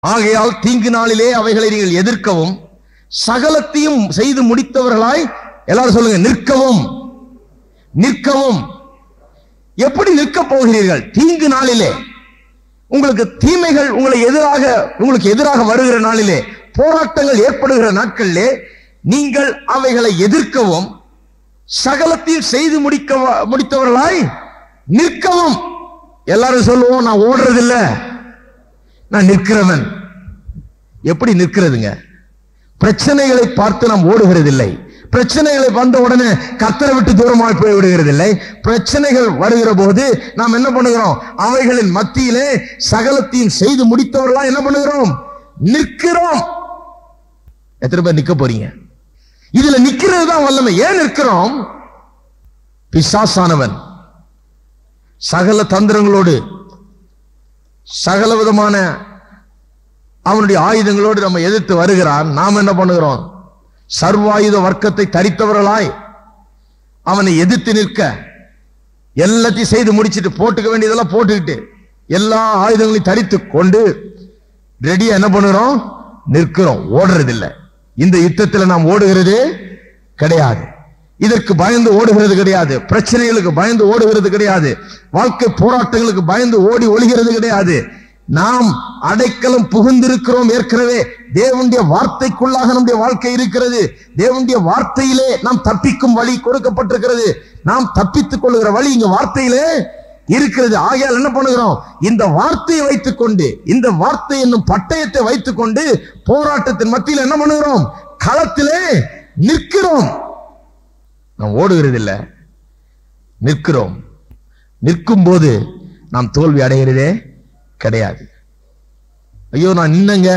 ஆகையால் தீங்கு நாளிலே அவைகளை நீங்கள் எதிர்க்கவும் சகலத்தையும் செய்து முடித்தவர்களாய் எல்லாரும் சொல்லுங்க நிற்கவும் நிற்கவும் எப்படி நிற்க போகிறீர்கள் தீங்கு நாளிலே உங்களுக்கு தீமைகள் உங்களை எதிராக உங்களுக்கு எதிராக வருகிற நாளிலே போராட்டங்கள் ஏற்படுகிற நாட்களிலே நீங்கள் அவைகளை எதிர்க்கவும் சகலத்தையும் செய்து முடிக்க முடித்தவர்களாய் நிற்கவும் எல்லாரும் சொல்லுவோம் நான் ஓடுறதில்ல நான் நிற்கிறவன் எப்படி நிற்கிறதுங்க பிரச்சனைகளை பார்த்து நாம் ஓடுகிறதில்லை பிரச்சனைகளை வந்த உடனே கத்தரை விட்டு தூரமாய் போய் விடுகிறதில்லை பிரச்சனைகள் வருகிற போது நாம் என்ன பண்ணுகிறோம் அவைகளின் மத்தியிலே சகலத்தையும் செய்து முடித்தவர்களா என்ன பண்ணுகிறோம் நிற்கிறோம் எத்தனை பேர் நிக்க போறீங்க இதுல நிக்கிறது தான் வல்லமை ஏன் நிற்கிறோம் பிசாசானவன் சகல தந்திரங்களோடு சகல விதமான அவனுடைய ஆயுதங்களோடு நம்ம எதிர்த்து வருகிறான் நாம் என்ன பண்ணுகிறோம் சர்வாயுத வர்க்கத்தை தரித்தவர்களாய் அவனை எதிர்த்து நிற்க எல்லாத்தையும் செய்து முடிச்சிட்டு போட்டுக்க வேண்டியதெல்லாம் போட்டுக்கிட்டு எல்லா ஆயுதங்களையும் தரித்து கொண்டு ரெடியா என்ன பண்ணுறோம் நிற்கிறோம் ஓடுறது இல்ல இந்த யுத்தத்துல நாம் ஓடுகிறது கிடையாது இதற்கு பயந்து ஓடுகிறது கிடையாது பிரச்சனைகளுக்கு பயந்து ஓடுகிறது கிடையாது வாழ்க்கை போராட்டங்களுக்கு பயந்து ஓடி ஒளிகிறது கிடையாது நாம் அடைக்கலம் புகுந்திருக்கிறோம் ஏற்கனவே தேவனுடைய வார்த்தைக்குள்ளாக நம்முடைய வாழ்க்கை இருக்கிறது தேவனுடைய வார்த்தையிலே நாம் தப்பிக்கும் வழி கொடுக்கப்பட்டிருக்கிறது நாம் தப்பித்துக் கொள்ளுகிற வழி இங்க வார்த்தையிலே இருக்கிறது ஆகையால் என்ன பண்ணுகிறோம் இந்த வார்த்தையை வைத்துக்கொண்டு இந்த வார்த்தை என்னும் பட்டயத்தை வைத்துக்கொண்டு போராட்டத்தின் மத்தியில் என்ன பண்ணுகிறோம் களத்திலே நிற்கிறோம் நாம் ஓடுகிறது இல்ல நிற்கிறோம் நிற்கும் போது நாம் தோல்வி அடைகிறதே கிடையாது ஐயோ நான் நின்னங்க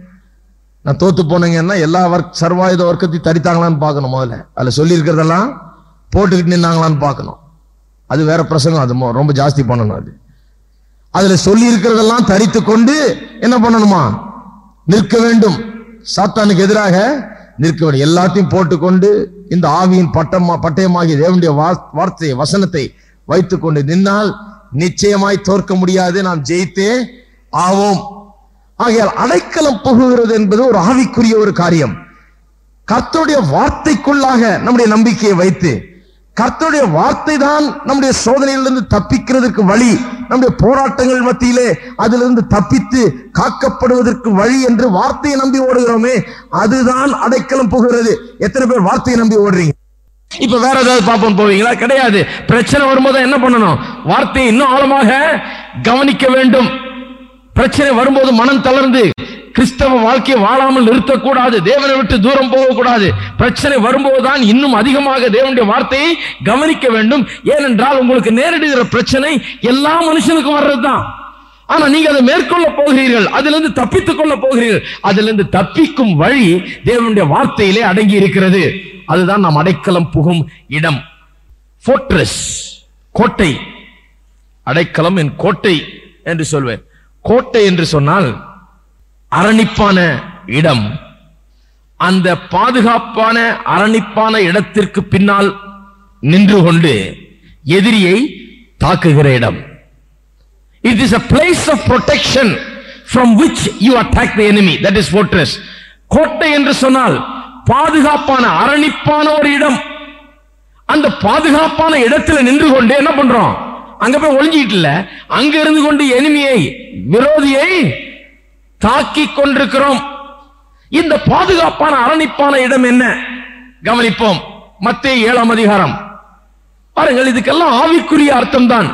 நான் தோத்து போனேங்கன்னா எல்லா வர்க் சர்வாயுத வர்க்கத்தையும் தரித்தாங்களான்னு பார்க்கணும் முதல்ல அதுல சொல்லி இருக்கிறதெல்லாம் போட்டுக்கிட்டு நின்னாங்களான்னு பார்க்கணும் அது வேற பிரசங்கம் அது மொ- ரொம்ப ஜாஸ்தி பண்ணணும் அது அதுல சொல்லி இருக்கிறதெல்லாம் தரித்து கொண்டு என்ன பண்ணணுமா நிற்க வேண்டும் சாத்தானுக்கு எதிராக நிற்க வேண்டும் எல்லாத்தையும் போட்டுக்கொண்டு இந்த ஆவியின் பட்டமா பட்டயமாகிய தேவனுடைய வா- வார்த்தையை வசனத்தை வைத்துக்கொண்டு நின்னால் நிச்சயமாய் தோற்க முடியாது நாம் ஜெயித்தே ஆவோம் ஆகையால் அடைக்கலம் புகுகிறது என்பது ஒரு ஆவிக்குரிய ஒரு காரியம் கர்த்தருடைய வார்த்தைக்குள்ளாக நம்முடைய நம்பிக்கையை வைத்து கர்த்தருடைய வார்த்தை தான் நம்முடைய சோதனையிலிருந்து தப்பிக்கிறதுக்கு வழி நம்முடைய போராட்டங்கள் மத்தியிலே அதிலிருந்து தப்பித்து காக்கப்படுவதற்கு வழி என்று வார்த்தையை நம்பி ஓடுகிறோமே அதுதான் அடைக்கலம் புகுகிறது எத்தனை பேர் வார்த்தையை நம்பி ஓடுறீங்க இப்ப வேற ஏதாவது பாப்போம் போவீங்களா கிடையாது பிரச்சனை வரும்போது என்ன பண்ணணும் வார்த்தையை இன்னும் ஆழமாக கவனிக்க வேண்டும் பிரச்சனை வரும்போது மனம் தளர்ந்து கிறிஸ்தவ வாழ்க்கையை வாழாமல் நிறுத்தக்கூடாது தேவனை விட்டு தூரம் போகக்கூடாது பிரச்சனை வரும்போதுதான் இன்னும் அதிகமாக தேவனுடைய வார்த்தையை கவனிக்க வேண்டும் ஏனென்றால் உங்களுக்கு நேரிடுகிற பிரச்சனை எல்லா மனுஷனுக்கும் வர்றதுதான் ஆனா நீங்க அதை மேற்கொள்ள போகிறீர்கள் அதிலிருந்து தப்பித்துக் கொள்ள போகிறீர்கள் அதிலிருந்து தப்பிக்கும் வழி தேவனுடைய வார்த்தையிலே அடங்கி இருக்கிறது அதுதான் நாம் அடைக்கலம் புகும் இடம் ஃபோர்ட்ரஸ் கோட்டை அடைக்கலம் என் கோட்டை என்று சொல்வேன் கோட்டை என்று சொன்னால் அரணிப்பான இடம் அந்த பாதுகாப்பான அரணிப்பான இடத்திற்கு பின்னால் நின்று கொண்டு எதிரியை தாக்குகிற இடம் it is a place of protection from which you attack the enemy that is fortress கோட்டை என்று சொன்னால் பாதுகாப்பான அரணிப்பான ஒரு இடம் அந்த பாதுகாப்பான இடத்துல நின்று கொண்டு என்ன பண்றோம் அங்க போய் ஒளிஞ்சிட்டு இல்ல அங்க இருந்து கொண்டு எனிமியை விரோதியை தாக்கி கொண்டிருக்கிறோம் இந்த பாதுகாப்பான அரணிப்பான இடம் என்ன கவனிப்போம் மத்தேயு ஏழாம் அதிகாரம் பாருங்கள் இதுக்கெல்லாம் ஆவிக்குரிய அர்த்தம் தான்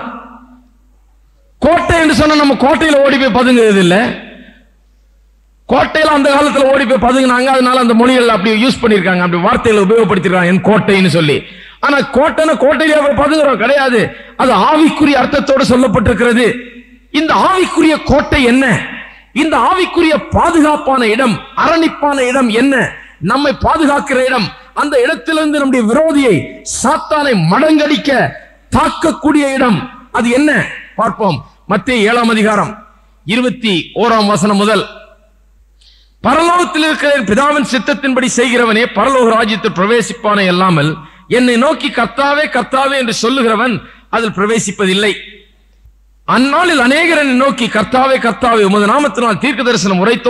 கோட்டை என்று சொன்னா நம்ம கோட்டையில ஓடி போய் பதுங்குறது இல்ல கோட்டையில அந்த காலத்துல ஓடி போய் பதுங்கினாங்க அதனால அந்த மொழிகள் அப்படி யூஸ் பண்ணிருக்காங்க அப்படி வார்த்தைகளை உபயோகப்படுத்திருக்காங்க என் கோட்டைன்னு சொல்லி ஆனா கோட்டைன்னு கோட்டையில போய் பதுங்குறோம் கிடையாது அது ஆவிக்குரிய அர்த்தத்தோடு சொல்லப்பட்டிருக்கிறது இந்த ஆவிக்குரிய கோட்டை என்ன இந்த ஆவிக்குரிய பாதுகாப்பான இடம் அரணிப்பான இடம் என்ன நம்மை பாதுகாக்கிற இடம் அந்த இடத்திலிருந்து நம்முடைய விரோதியை சாத்தானை மடங்கடிக்க தாக்கக்கூடிய இடம் அது என்ன பார்ப்போம் மத்திய ஏழாம் அதிகாரம் இருபத்தி ஓராம் வசனம் முதல் பரலோகத்தில் இருக்கிற என் பிதாவின் சித்தத்தின்படி செய்கிறவனே பரலோக ராஜ்யத்தில் பிரவேசிப்பானே அல்லாமல் என்னை நோக்கி கர்த்தாவே கர்த்தாவே என்று சொல்லுகிறவன் அதில் பிரவேசிப்பதில்லை அந்நாளில் அநேகரனை நோக்கி கர்த்தாவே கர்த்தாவே உமது நாமத்தினால் தீர்க்க தரிசனம் உரைத்தோம்